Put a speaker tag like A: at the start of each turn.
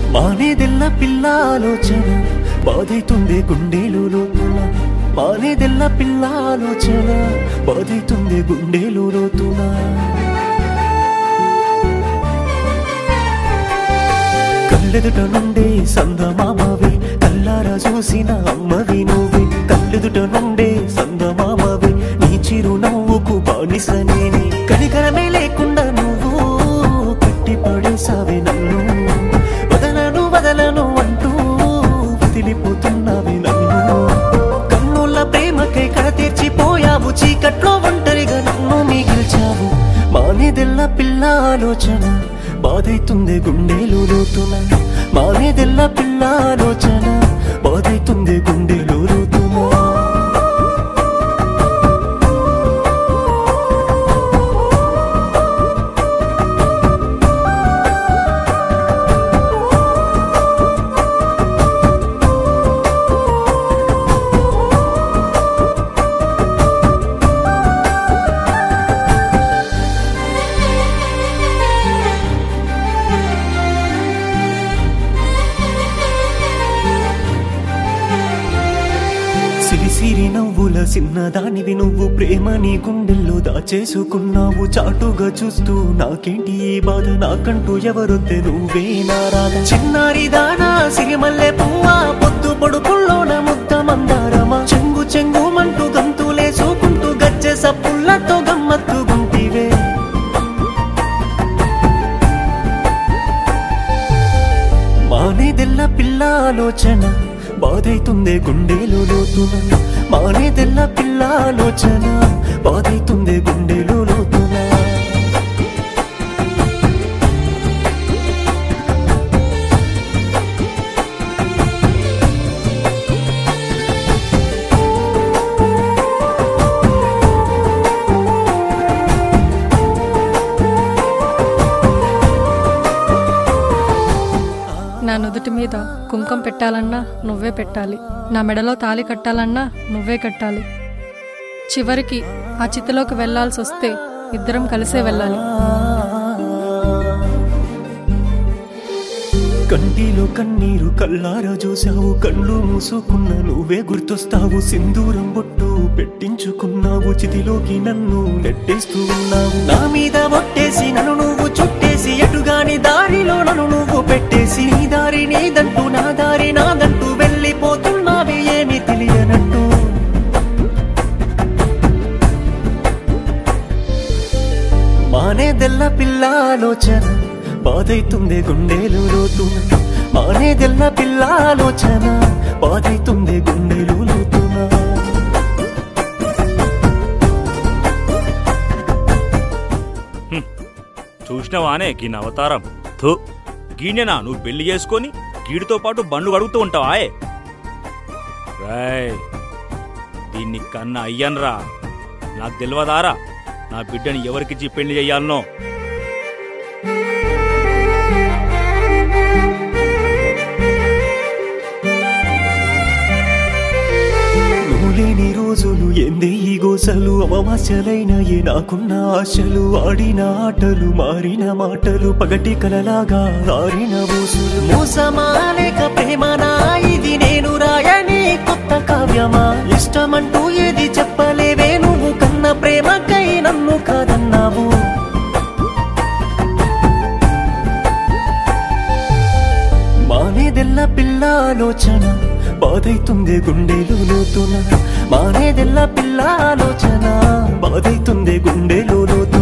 A: మానేదెల్ల పిల్ల ఆలోచన బాధైతుంది గుండెలు లోతున మానేదెల్ల పిల్ల ఆలోచన బాధైతుంది గుండెలు లోతున కళ్ళెదుట నుండే సందమామవి కల్లారా చూసిన అమ్మవి నువ్వే కళ్ళెదుట నుండే సందమామవి నీ చిరు నవ్వుకు బానిస నేనే కనికరమే లేకుండా నువ్వు కట్టి పడేసావే నన్ను వదలను వదలను అంటూ వదిలిపోతున్నావే నన్ను కన్నుల ప్రేమకై కడ తీర్చిపోయావు చీకట్లో ఒంటరిగా నన్ను మిగిల్చావు మానేదెల్ల పిల్ల ఆలోచన బాధైతుంది గుండెలు లోతున మానేదెల్ల పిల్ల ఆలోచన బాధైతుంది గుండెలు లోతున సిరిసిరి నవ్వుల చిన్నదానివి నువ్వు ప్రేమ నీ గుండెల్లో దాచేసుకున్నావు చాటుగా చూస్తూ నాకేంటి ఈ బాధ నాకంటూ ఎవరొద్దే నువ్వే నారాధ చిన్నారి దానా సిరిమల్లె పువ్వా పొద్దు పొడుపుల్లోన ముద్ద మందారమా చెంగు చెంగుమంటూ గంతులేసుకుంటూ గజ్జె సప్పుల్లతో గమ్మత్తు గుంటివే మానేదెల్ల పిల్ల ఆలోచన బాధైతుందే గుండెలో లోతున మానేదెల్ల పిల్ల ఆలోచన బాధైతుందే గుండెలో లోతున
B: నా నుదుటి మీద కుంకం పెట్టాలన్నా నువ్వే పెట్టాలి నా మెడలో తాళి కట్టాలన్నా నువ్వే కట్టాలి చివరికి ఆ చితిలోకి వెళ్లాల్సి వస్తే ఇద్దరం కలిసే వెళ్ళాలి
A: కంటిలో కన్నీరు కల్లారా చూసావు కళ్ళు మూసుకున్న నువ్వే గుర్తొస్తావు సింధూరం బొట్టు పెట్టించుకున్నావు చితిలోకి నన్ను నెట్టేస్తూ ఉన్నావు నా మీద ఒట్టేసి నన్ను నువ్వు చుట్టేసి ఎటుగాని దారిలో నన్ను నువ్వు పెట్టేసి నీ దారి నీదంటూ నా దారి నాదంటూ వెళ్ళిపోతున్నావి ఏమీ తెలియనట్టు మానేదెల్ల పిల్ల ఆలోచన బాధైతుంది గుండెలు లోతున మానేదెల్ల పిల్ల ఆలోచన బాధైతుంది గుండెలు లోతున
C: చూసినవానే గీన అవతారం థు గీనెనా నువ్వు పెళ్లి చేసుకొని గీడితో పాటు బండ్లు గడుగుతూ ఉంటావాయే రాయ్ దీన్ని కన్నా అయ్యన్రా నాకు తెలియదారా నా బిడ్డని ఎవరికిచ్చి పెళ్లి చెయ్యాలనో
A: నువ్వు లేని రోజులు ఎందే ఈ గోసలు అమావాస్యలైన ఏ నాకున్న ఆశలు ఆడిన ఆటలు మారిన మాటలు పగటి కలలాగా ఆరిన ఊసులు మోసమాలేక ప్రేమనా ఇది నేను రాయని కొత్త కావ్యమా ఇష్టమంటూ ఏది చెప్పలేవే నువ్వు కన్న ప్రేమకై నన్ను కాదన్నావు మానేదెల్ల పిల్ల ఆలోచన బాధైతుంది గుండెలు లోతున మానేదెల్ల పిల్ల ఆలోచన బాధైతుంది గుండెలు లోతున